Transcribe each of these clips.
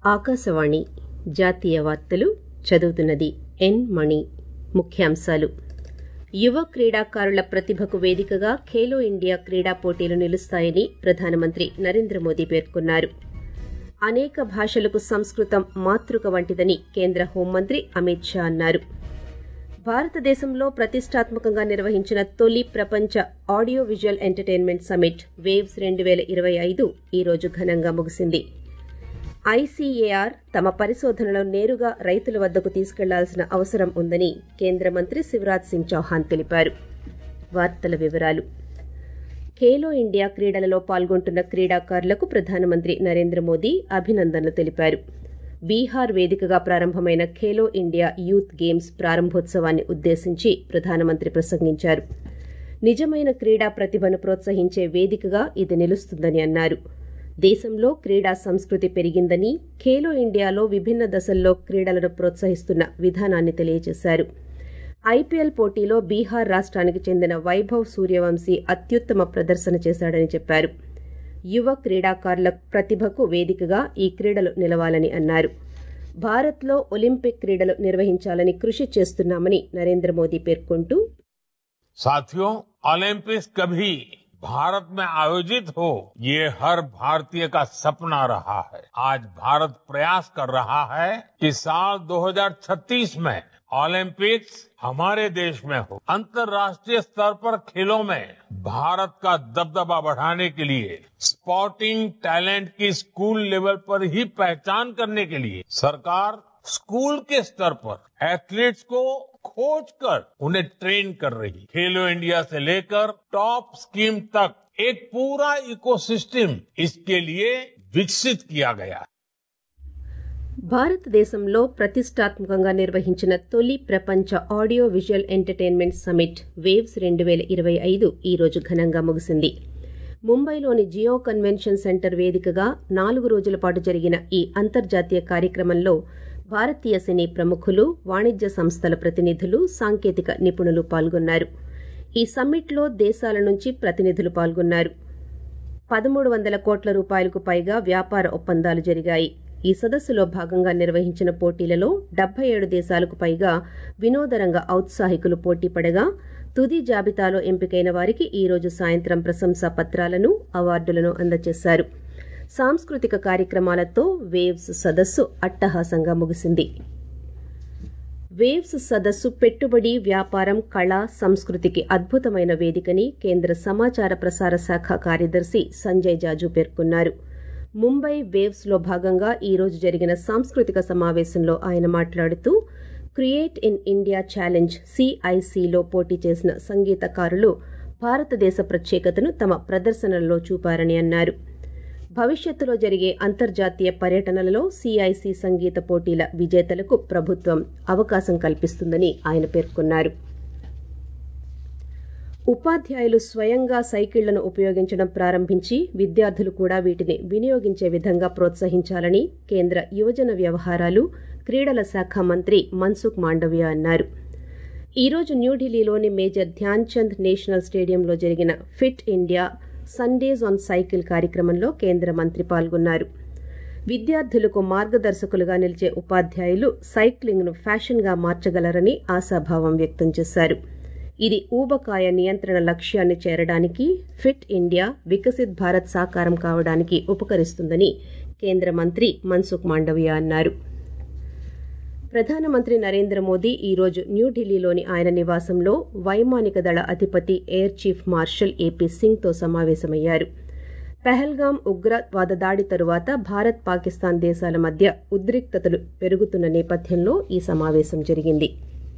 ఆకాశవాణి జాతీయ వార్తలు చదువుతున్నది ఎన్ మణి ముఖ్యాంశాలు యువ క్రీడాకారుల ప్రతిభకు వేదికగా ఖేలో ఇండియా క్రీడా పోటీలు నిలుస్తాయని ప్రధానమంత్రి నరేంద్ర మోదీ పేర్కొన్నారు అనేక భాషలకు సంస్కృతం మాతృక వంటిదని కేంద్ర హోంమంత్రి అమిత్ షా అన్నారు భారతదేశంలో ప్రతిష్టాత్మకంగా నిర్వహించిన తొలి ప్రపంచ audio visual entertainment summit waves రెండు వేల ఇరవై ఐదు ఈరోజు ఘనంగా ముగిసింది ఐసీఏఆర్ తమ పరిశోధనలో నేరుగా రైతుల వద్దకు తీసుకెళ్లాల్సిన అవసరం ఉందని కేంద్ర మంత్రి శివరాజ్ సింగ్ చౌహాన్ తెలిపారు వార్తల వివరాలు ఖేలో ఇండియా క్రీడలలో పాల్గొంటున్న క్రీడాకారులకు ప్రధానమంత్రి నరేంద్ర మోదీ అభినందనలు తెలిపారు బీహార్ వేదికగా ప్రారంభమైన ఖేలో ఇండియా యూత్ గేమ్స్ ప్రారంభోత్సవాన్ని ఉద్దేశించి ప్రధానమంత్రి ప్రసంగించారు నిజమైన క్రీడా ప్రతిభను ప్రోత్సహించే వేదికగా ఇది నిలుస్తుందని అన్నారు దేశంలో క్రీడా సంస్కృతి పెరిగిందని ఖేలో ఇండియాలో విభిన్న దశల్లో క్రీడలను ప్రోత్సహిస్తున్న విధానాన్ని తెలియజేశారు ఐపీఎల్ పోటీలో బీహార్ రాష్ట్రానికి చెందిన వైభవ్ సూర్యవంశీ అత్యుత్తమ ప్రదర్శన చేశాడని చెప్పారు యువ క్రీడాకారుల ప్రతిభకు వేదికగా ఈ క్రీడలు నిలవాలని అన్నారు భారత్లో ఒలింపిక్ క్రీడలు నిర్వహించాలని కృషి చేస్తున్నామని నరేంద్ర మోదీ పేర్కొంటూ साथियों ओलंपिक्स कभी भारत में आयोजित हो ये हर भारतीय का सपना रहा है आज भारत प्रयास कर रहा है कि साल 2036 में ओलंपिक्स हमारे देश में हो अंतर्राष्ट्रीय स्तर पर खेलों में भारत का दबदबा बढ़ाने के लिए स्पोर्टिंग टैलेंट की स्कूल लेवल पर ही पहचान करने के लिए सरकार स्कूल के स्तर पर एथलीट्स को खोज कर उन्हें ट्रेन कर रही खेलो इंडिया से लेकर टॉप स्कीम तक एक पूरा इकोसिस्टम इसके लिए विकसित किया गया है భారతదేశంలో ప్రతిష్టాత్మకంగా నిర్వహించిన తొలి ప్రపంచ audio visual entertainment summit waves రెండు వేల ఇరవై ఐదు ఈ రోజు ఘనంగా ముగిసింది ముంబైలోని జియో కన్వెన్షన్ సెంటర్ వేదికగా నాలుగు రోజుల పాటు జరిగిన ఈ అంతర్జాతీయ కార్యక్రమంలో భారతీయ సినీ ప్రముఖులు వాణిజ్య సంస్థల ప్రతినిధులు సాంకేతిక నిపుణులు పాల్గొన్నారు ఈ సమ్మిట్లో దేశాల నుంచి ప్రతినిధులు పాల్గొన్నారు పదమూడు వందల కోట్ల రూపాయలకు పైగా వ్యాపార ఒప్పందాలు జరిగాయి ఈ సదస్సులో భాగంగా నిర్వహించిన పోటీలలో డెబ్బై ఏడు దేశాలకు పైగా వినోదరంగ ఔత్సాహికులు పోటీ పడగా తుది జాబితాలో ఎంపికైన వారికి ఈ రోజు సాయంత్రం ప్రశంసా పత్రాలను అవార్డులను అందజేశారు సాంస్కృతిక కార్యక్రమాలతో వేవ్స్ సదస్సు అట్టహాసంగా ముగిసింది వేవ్స్ సదస్సు పెట్టుబడి వ్యాపారం కళ సంస్కృతికి అద్భుతమైన వేదికని కేంద్ర సమాచార ప్రసార శాఖ కార్యదర్శి సంజయ్ జాజు పేర్కొన్నారు ముంబై వేవ్స్ లో భాగంగా ఈ రోజు జరిగిన సాంస్కృతిక సమావేశంలో ఆయన మాట్లాడుతూ క్రియేట్ ఇన్ ఇండియా ఛాలెంజ్ సిఐసిలో పోటీ చేసిన సంగీతకారులు భారతదేశ ప్రత్యేకతను తమ ప్రదర్శనలలో చూపారని అన్నారు భవిష్యత్తులో జరిగే అంతర్జాతీయ పర్యటనలలో సిఐసి సంగీత పోటీల విజేతలకు ప్రభుత్వం అవకాశం కల్పిస్తుందని ఆయన పేర్కొన్నారు ఉపాధ్యాయులు స్వయంగా సైకిళ్లను ఉపయోగించడం ప్రారంభించి విద్యార్థులు కూడా వీటిని వినియోగించే విధంగా ప్రోత్సహించాలని కేంద్ర యువజన వ్యవహారాలు క్రీడల శాఖ మంత్రి మన్సుఖ్ మాండవ్య అన్నారు ఈ రోజు న్యూఢిల్లీలోని మేజర్ ధ్యాన్ చంద్ నేషనల్ స్టేడియంలో జరిగిన fit India Sundays on cycle కార్యక్రమంలో కేంద్ర మంత్రి పాల్గొన్నారు విద్యార్థులకు మార్గదర్శకులుగా నిలిచే ఉపాధ్యాయులు సైక్లింగ్ను ఫ్యాషన్గా మార్చగలరని ఆశాభావం వ్యక్తం చేశారు ఇది ఊబకాయ నియంత్రణ లక్ష్యాన్ని చేరడానికి ఫిట్ ఇండియా వికసిత్ భారత్ సాకారం కావడానికి ఉపకరిస్తుందని కేంద్ర మంత్రి మన్సుఖ్ మాండవ్య అన్నారు ప్రధానమంత్రి నరేంద్ర మోదీ ఈ రోజు న్యూఢిల్లీలోని ఆయన నివాసంలో వైమానిక దళ అధిపతి ఎయిర్ చీఫ్ మార్షల్ ఏపీ సింగ్తో సమావేశమయ్యారు పెహల్గాం ఉగ్రవాద దాడి తరువాత భారత్ పాకిస్తాన్ దేశాల మధ్య ఉద్రిక్తతలు పెరుగుతున్న నేపథ్యంలో ఈ సమావేశం జరిగింది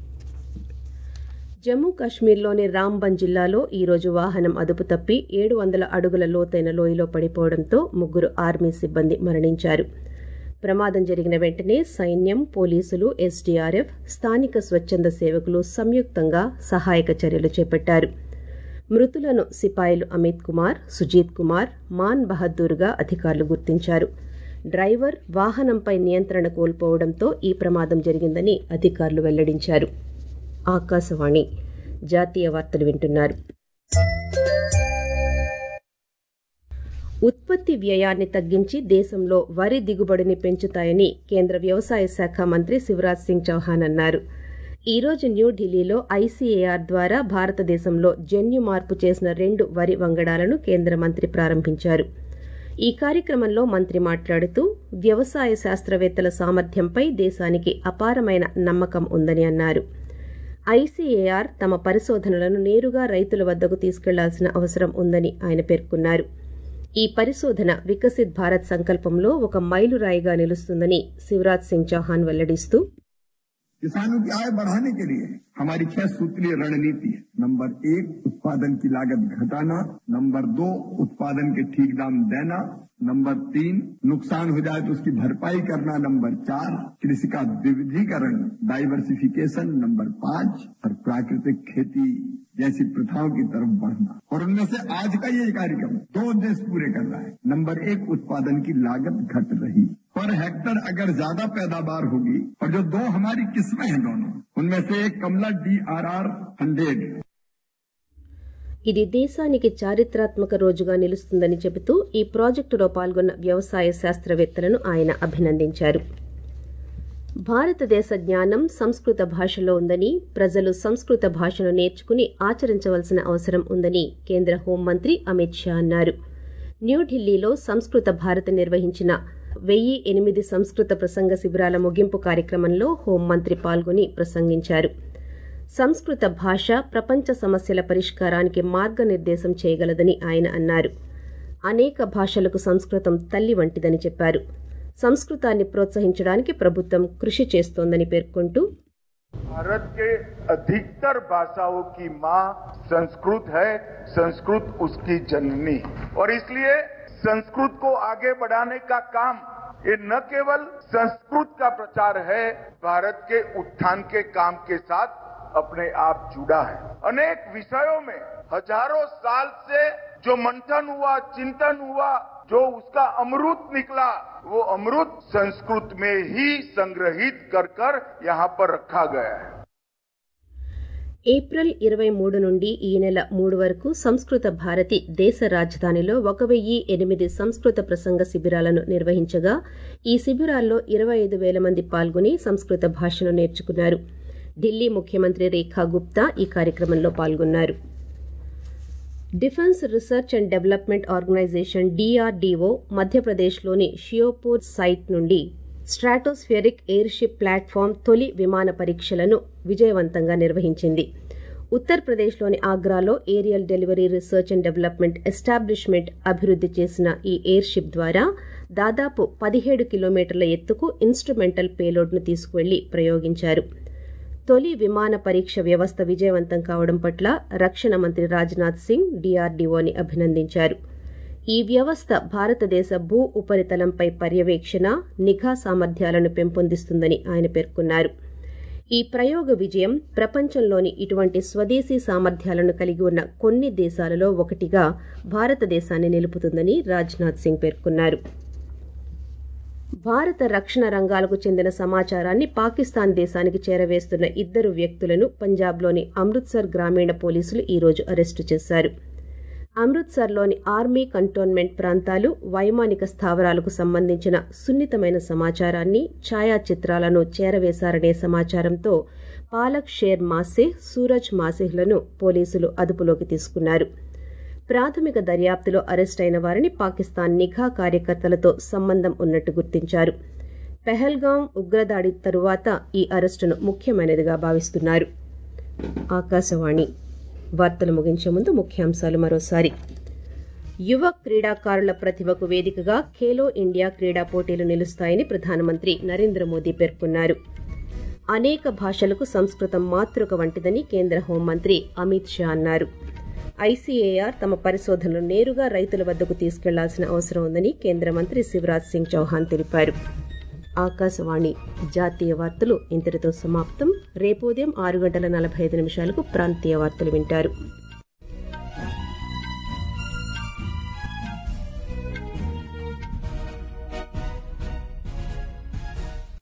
జమ్మూ కాశ్మీర్లోని రాంబన్ జిల్లాలో ఈ రోజు వాహనం అదుపు తప్పి ఏడు వందల అడుగుల లోతైన లోయలో పడిపోవడంతో ముగ్గురు ఆర్మీ సిబ్బంది మరణించారు ప్రమాదం జరిగిన వెంటనే సైన్యం పోలీసులు ఎస్డీఆర్ఎఫ్ స్థానిక స్వచ్ఛంద సేవకులు సంయుక్తంగా సహాయక చర్యలు చేపట్టారు మృతులను సిపాయిలు అమిత్ కుమార్ సుజీత్ కుమార్ మాన్ బహద్దూర్గా అధికారులు గుర్తించారు డ్రైవర్ వాహనంపై నియంత్రణ కోల్పోవడంతో ఈ ప్రమాదం జరిగిందని అధికారులు వెల్లడించారు ఆకాశవాణి జాతీయ వార్తలు వింటున్నారు ఉత్పత్తి వ్యయాన్ని తగ్గించి దేశంలో వరి దిగుబడిని పెంచుతాయని కేంద్ర వ్యవసాయ శాఖ మంత్రి శివరాజ్ సింగ్ చౌహాన్ అన్నారు ఈ రోజు న్యూఢిల్లీలో ఐసీఏఆర్ ద్వారా భారతదేశంలో జన్యు మార్పు చేసిన రెండు వరి వంగడాలను కేంద్ర మంత్రి ప్రారంభించారు ఈ కార్యక్రమంలో మంత్రి మాట్లాడుతూ వ్యవసాయ శాస్త్రవేత్తల సామర్థ్యంపై దేశానికి అపారమైన నమ్మకం ఉందని అన్నారు ఐసీఏఆర్ తమ పరిశోధనలను నేరుగా రైతుల వద్దకు తీసుకెళ్లాల్సిన అవసరం ఉందని ఆయన పేర్కొన్నారు ఈ పరిశోధన వికసిత్ భారత్ సంకల్పంలో ఒక మైలురాయిగా నిలుస్తుందని శివరాజ్ సింగ్ చౌహాన్ వెల్లడిస్తూ किसानों की आय बढ़ाने के लिए हमारी छह सूत्रीय रणनीति है नंबर एक उत्पादन की लागत घटाना नंबर दो उत्पादन के ठीक दाम देना नंबर तीन नुकसान हो जाए तो उसकी भरपाई करना नंबर चार कृषि का विविधीकरण डाइवर्सिफिकेशन नंबर पांच और प्राकृतिक खेती जैसी प्रथाओं की तरफ बढ़ना और उनमें से आज का ये कार्यक्रम दो उद्देश्य पूरे कर रहा है नंबर एक उत्पादन की लागत घट रही पर हेक्टर अगर ज्यादा पैदावार होगी और जो दो हमारी किस्में हैं दोनों उनमें से एक Kamala D R R hundred ఇది దేశానికి చారిత్రాత్మక రోజుగా నిలుస్తుందని చెబుతూ ఈ ప్రాజెక్టులో పాల్గొన్న వ్యవసాయ శాస్త్రవేత్తలను ఆయన అభినందించారు భారతదేశ జ్ఞానం సంస్కృత భాషలో ఉందని ప్రజలు సంస్కృత భాషను నేర్చుకుని ఆచరించవలసిన అవసరం ఉందని కేంద్ర హోంమంత్రి అమిత్ షా అన్నారు న్యూఢిల్లీలో సంస్కృత భారత్ నిర్వహించిన వెయ్యి ఎనిమిది సంస్కృత ప్రసంగ శిబిరాల ముగింపు కార్యక్రమంలో హోంమంత్రి పాల్గొని ప్రసంగించారు సంస్కృత భాష ప్రపంచ సమస్యల పరిష్కారానికి మార్గనిర్దేశం చేయగలదని ఆయన అన్నారు అనేక భాషలకు సంస్కృతం తల్లి వంటిదని చెప్పారు సంస్కృతాన్ని ప్రోత్సహించడానికి ప్రభుత్వం కృషి చేస్తోందని పేర్కొంటూ भारत के अधिकतर भाषाओं की माँ संस्कृत है संस्कृत उसकी जननी और इसलिए संस्कृत को आगे बढ़ाने का काम ये न केवल संस्कृत का प्रचार है भारत के उत्थान के काम के साथ अपने आप जुड़ा है अनेक विषयों में हजारों साल से जो मंथन हुआ चिंतन हुआ जो उसका अमृत निकला वो अमृत संस्कृत में ही संग्रहित कर कर यहाँ पर रखा गया है ఏప్రిల్ ఇరవై మూడు నుండి ఈ నెల మూడు వరకు సంస్కృత భారతి దేశ రాజధానిలో ఒక వెయ్యి ఎనిమిది సంస్కృత ప్రసంగ శిబిరాలను నిర్వహించగా ఈ శిబిరాల్లో ఇరవై ఐదు వేల మంది పాల్గొని సంస్కృత భాషను నేర్చుకున్నారు ఢిల్లీ ముఖ్యమంత్రి రేఖా గుప్తా ఈ కార్యక్రమంలో పాల్గొన్నారు defence research and development organisation DRDO మధ్యప్రదేశ్లోని షియోపూర్ సైట్ నుండి స్ట్రాటోస్ఫియరిక్ ఎయిర్షిప్ ప్లాట్ఫామ్ తొలి విమాన పరీక్షలను విజయవంతంగా నిర్వహించింది ఉత్తరప్రదేశ్లోని ఆగ్రాలో aerial delivery research and development establishment అభివృద్ది చేసిన ఈ ఎయిర్షిప్ ద్వారా దాదాపు పదిహేడు కిలోమీటర్ల ఎత్తుకు ఇన్స్ట్రుమెంటల్ పేలోడ్ను తీసుకువెళ్లి ప్రయోగించారు తొలి విమాన పరీక్ష వ్యవస్థ విజయవంతం కావడం పట్ల రక్షణ మంత్రి రాజ్నాథ్ సింగ్ డీఆర్డీఓని అభినందించారు ఈ వ్యవస్థ భారతదేశ భూ ఉపరితలంపై పర్యవేక్షణ నిఘా సామర్థ్యాలను పెంపొందిస్తుందని ఆయన పేర్కొన్నారు ఈ ప్రయోగ విజయం ప్రపంచంలోని ఇటువంటి స్వదేశీ సామర్థ్యాలను కలిగి ఉన్న కొన్ని దేశాలలో ఒకటిగా భారతదేశాన్ని నిలుపుతుందని రాజ్నాథ్ సింగ్ పేర్కొన్నారు భారత రక్షణ రంగాలకు చెందిన సమాచారాన్ని పాకిస్తాన్ దేశానికి చేరవేస్తున్న ఇద్దరు వ్యక్తులను పంజాబ్లోని అమృత్సర్ గ్రామీణ పోలీసులు ఈ రోజు అరెస్టు చేశారు అమృత్సర్లోని ఆర్మీ కంటోన్మెంట్ ప్రాంతాలు వైమానిక స్థావరాలకు సంబంధించిన సున్నితమైన సమాచారాన్ని ఛాయాచిత్రాలను చేరవేశారనే సమాచారంతో పాలక్ షేర్ మాసే సూరజ్ మాసేహ్లను పోలీసులు అదుపులోకి తీసుకున్నారు ప్రాథమిక దర్యాప్తులో అరెస్టైన వారిని పాకిస్తాన్ నిఘా కార్యకర్తలతో సంబంధం ఉన్నట్టు గుర్తించారు పెహల్గాం ఉగ్రదాడి తరువాత ఈ అరెస్టును ముఖ్యమైనదిగా భావిస్తున్నారు ఆకాశవాణి వార్తలు ముగించే ముందు ముఖ్యాంశాలు మరోసారి యువ క్రీడాకారుల ప్రతిభకు వేదికగా ఖేలో ఇండియా క్రీడా పోటీలు నిలుస్తాయని ప్రధానమంత్రి నరేంద్ర మోదీ పేర్కొన్నారు అనేక భాషలకు సంస్కృతం మాతృక వంటిదని కేంద్ర హోంమంత్రి అమిత్ షా అన్నారు ఐసీఏఆర్ తమ పరిశోధనలు నేరుగా రైతుల వద్దకు తీసుకెళ్లాల్సిన అవసరం ఉందని కేంద్ర మంత్రి శివరాజ్ సింగ్ చౌహాన్ తెలిపారు ఆకాశవాణి జాతీయ వార్తలు ఇంతటితో సమాప్తం రేపు ఉదయం ఆరు గంటల నలభై ఐదు నిమిషాలకు ప్రాంతీయ వార్తలు వింటారు